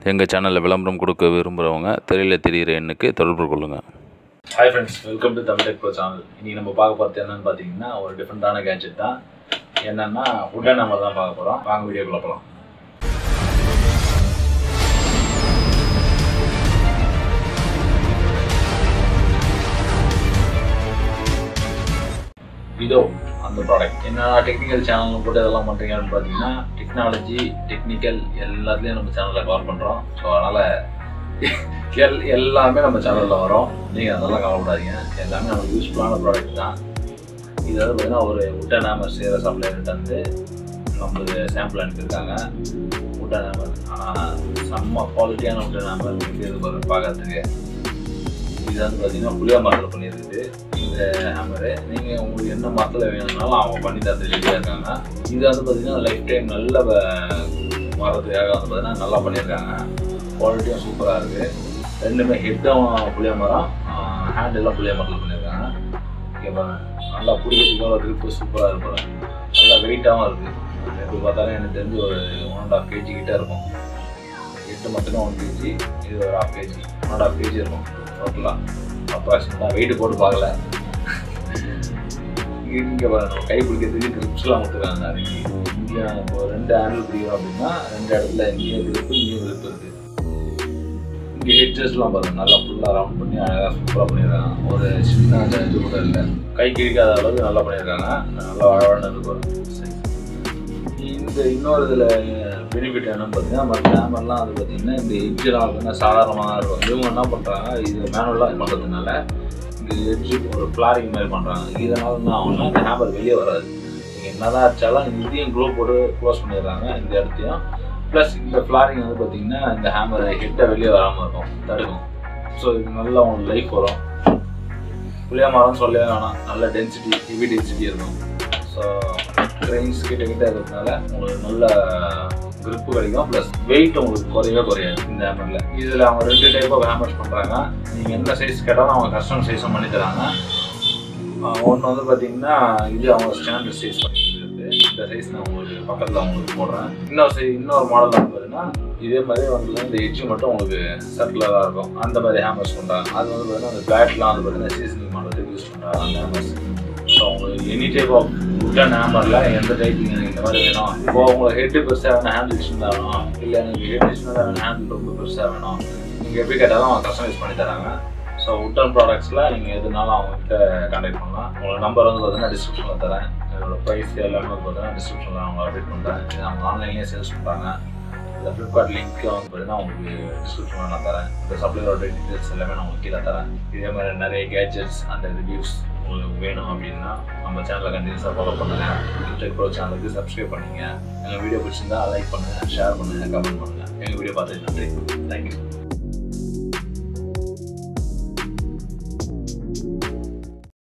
எங்கள் சேனலில் விளம்பரம் கொடுக்க விரும்புகிறவங்க திரையில் தெரிகிற எண்ணுக்கு தொடர்பு கொள்ளுங்கள் hi friends welcome to Tamil tech bro channel இன்றைக்கி நம்ம பார்க்க போகிறது என்னன்னு பார்த்தீங்கன்னா ஒரு டிஃப்ரெண்ட்டான கேட்ஜெட் தான் என்னென்னா உடன் நம்பர் தான் பார்க்க போகிறோம் வாங்க வீடியோக்குள்ள போகலாம் இதோ அந்த ப்ராடக்ட் என்ன டெக்னிக்கல் சேனல் போட்டு இதெல்லாம் பண்ணுறீங்கன்னு பார்த்தீங்கன்னா டெக்னாலஜி டெக்னிக்கல் எல்லாத்துலேயும் நம்ம சேனலில் கவர் பண்ணுறோம் ஸோ அதனால் எல் எல்லாமே நம்ம சேனலில் வரும் நீங்கள் அதெல்லாம் கவலைப்படாதீங்க எல்லாமே நமக்கு யூஸ்ஃபுல்லான ப்ராடக்ட் தான் இது வந்து பார்த்தீங்கன்னா ஒரு உட்டன் ஹேமர் சேர சப்ளையர்கிட்ட வந்து நம்மளுக்கு சாம்பிள் அனுப்பியிருக்காங்க உட்டன் ஹேமர் ஆனால் செம்ம குவாலிட்டியான உட்டன் ஹேமர் இருக்குது பாருங்க பார்க்கறதுக்கு இது வந்து பார்த்தீங்கன்னா புளியா மரத்தில் பண்ணியிருக்குது இந்த ஹேமரு நீங்கள் உங்களுக்கு என்ன மரத்தில் வேணும்னாலும் அவங்க பண்ணி தரது ரெடியாக இருக்காங்க இது வந்து பார்த்தீங்கன்னா லைஃப் டைம் நல்ல வ- மரத்துக்காக வந்து பார்த்தீங்கன்னா நல்லா பண்ணியிருக்காங்க குவாலிட்டியும் சூப்பராக இருக்குது ரெண்டுமே ஹெட்டும் புளிய மரம் ஹேண்டெல்லாம் புளிய மரத்தில் பண்ணியிருக்காங்க இங்கே பாருங்க நல்லா பிடிக்கிறதுக்கு ஒரு grip சூப்பராக இருக்கு பாருங்க நல்லா வெயிட்டாகவும் இருக்குது எப்படி பார்த்தாலும் எனக்கு தெரிஞ்சு ஒரு ஒன் அண்ட் ஆஃப் கேஜி கிட்ட இருக்கும் எட்டு மட்டும்தான் ஒன் கேஜி இது ஒரு half KG one and half KG இருக்கும் டோட்டலாக அப்ராக்சிமேட்டாக வெயிட் போட்டு பார்க்கல இங்கே பாருங்க நம்ம கை பிடிக்கிறதுக்கு கிரிப்ஸ்லாம் கொடுத்துருக்காங்க அதுக்கு இங்கே இப்போ ரெண்டு ஹேண்டில் பிடிக்கிறோம் அப்படின்னா ரெண்டு இடத்துல இங்கேயும் கிரிப்பு இங்கேயும் கிரிப் இருக்குது இங்கே ஹெட்ஜஸ்லாம் பாருங்க நல்லா ஃபுல்லாக ரவுண்ட் பண்ணி அழகாக சூப்பராக பண்ணியிருக்காங்க ஒரு சின்ன அந்த இது கூட இல்லை கை கிழிக்காத அளவுக்கு நல்லா பண்ணியிருக்காங்க நல்லா அழகான இருக்கும் இந்த இன்னொரு இதில் பெனிஃபிட் என்னன்னு பார்த்தீங்கன்னா மற்ற கேமரெலாம் அது பார்த்தீங்கன்னா இந்த எட்ஜெலாம் பார்த்தீங்கன்னா சாதாரணமாக தான் இருக்கும் இவங்க என்ன பண்ணுறாங்க இது மேனுவலாக பண்ணுறதுனால இந்த எட்ஜு ஒரு ஃப்ளாரிங் மாதிரி பண்ணுறாங்க இதனால என்ன ஆகும்னா இந்த ஹேமர் வெளியே வராது நீங்கள் என்ன தான் அடிச்சாலும் இதையும் க்ளோ போட்டு க்ளோஸ் பண்ணிடுறாங்க இந்த இடத்தையும் ப்ளஸ் இந்த ஃப்ளாரிங் வந்து பார்த்தீங்கன்னா இந்த ஹேமர் ஹெட்டை வெளியே வராமல் இருக்கும் தடுக்கும் ஸோ இது நல்லா உங்களுக்கு லைஃப் வரும் புளிய மரம் சொல்லவே வேணாம் நல்ல டென்சிட்டி ஹெவி டென்சிட்டி இருக்கும் ஸோ ட்ரெயின்ஸ் கிட்ட கிட்ட இருக்கிறதுனால உங்களுக்கு நல்ல grip கிடைக்கும் ப்ளஸ் வெயிட் உங்களுக்கு குறையவே குறையாது இந்த ஹேமரில் இதில் அவங்க ரெண்டு டைப் ஆஃப் ஹேமர்ஸ் பண்ணுறாங்க நீங்கள் எந்த சைஸ் கேட்டாலும் அவங்க கஸ்டம் சைஸும் பண்ணி தராங்க ஒன்று வந்து பார்த்தீங்கன்னா இது அவங்க ஸ்டாண்டர்ட் சைஸ் பண்ணிட்டு இந்த சைஸ் நான் உங்களுக்கு பக்கத்தில் உங்களுக்கு போடுறேன் இன்னொரு சை இன்னொரு மாடல் வந்து பார்த்தீங்கன்னா இதே மாதிரி வந்து இந்த எட்ஜு மட்டும் உங்களுக்கு சர்க்குலராக இருக்கும் அந்த மாதிரி ஹேமர்ஸ் பண்ணுறாங்க அது வந்து பார்த்தீங்கன்னா அந்த பேட்லாம் வந்து பார்த்தீங்கன்னா சீசனிங் பண்ணுறதுக்கு யூஸ் பண்ணுறாங்க அந்த ஹேமர்ஸ் ஸோ உங்களுக்கு எனி டைப் ஆஃப் உட்டன் ஹேமரில் எந்த டைப் எனக்கு இந்த மாதிரி வேணும் இப்போ உங்களுக்கு ஹெட்டு பெருசாக வேணும் ஹேண்டில் சின்னதாக வேணும் இல்லை எனக்கு ஹெட் சின்னதாக வேணும் ஹேண்டில் ரொம்ப பெருசாக வேணும் நீங்கள் எப்படி கேட்டாலும் அவங்க கஸ்டமைஸ் பண்ணி தராங்க ஸோ உட்டன் ப்ராடக்ட்ஸில் நீங்கள் எதுனாலும் அவங்ககிட்ட கான்டாக்ட் பண்ணலாம் உங்களோட நம்பர் வந்து பார்த்தீங்கன்னா டிஸ்கிரிப்ஷனில் தரேன் இதோட ப்ரைஸ் எல்லாமே வந்து பார்த்தீங்கன்னா டிஸ்கிரிப்ஷனில் அவங்க அப்டேட் பண்ணுறேன் இது அவங்க ஆன்லைன்லேயே சேல்ஸ் பண்ணுறாங்க இந்த ஃப்ளிப்கார்ட் லிங்க் வந்து பார்த்தீங்கன்னா உங்களுக்கு டிஸ்கிரிப்ஷனில் நான் தரேன் இந்த சப்ளையரோட டீட்டெயில்ஸ் எல்லாமே நான் உங்களுக்கு கீழே தரேன் இதே மாதிரி நிறைய கேட்ஜெட்ஸ் அந்த ரிவ்யூஸ் உங்களுக்கு வேணும் அப்படின்னா நம்ம சேனலை கண்டினியூஸாக ஃபாலோ பண்ணுங்கள் டெக் ப்ரோ சேனலுக்கு சப்ஸ்கிரைப் பண்ணுங்க எங்கள் வீடியோ பிடிச்சிருந்தா லைக் பண்ணுங்கள் ஷேர் பண்ணுங்கள் கமெண்ட் பண்ணுங்கள் எங்கள் வீடியோ பார்த்து நன்றி தேங்க்யூ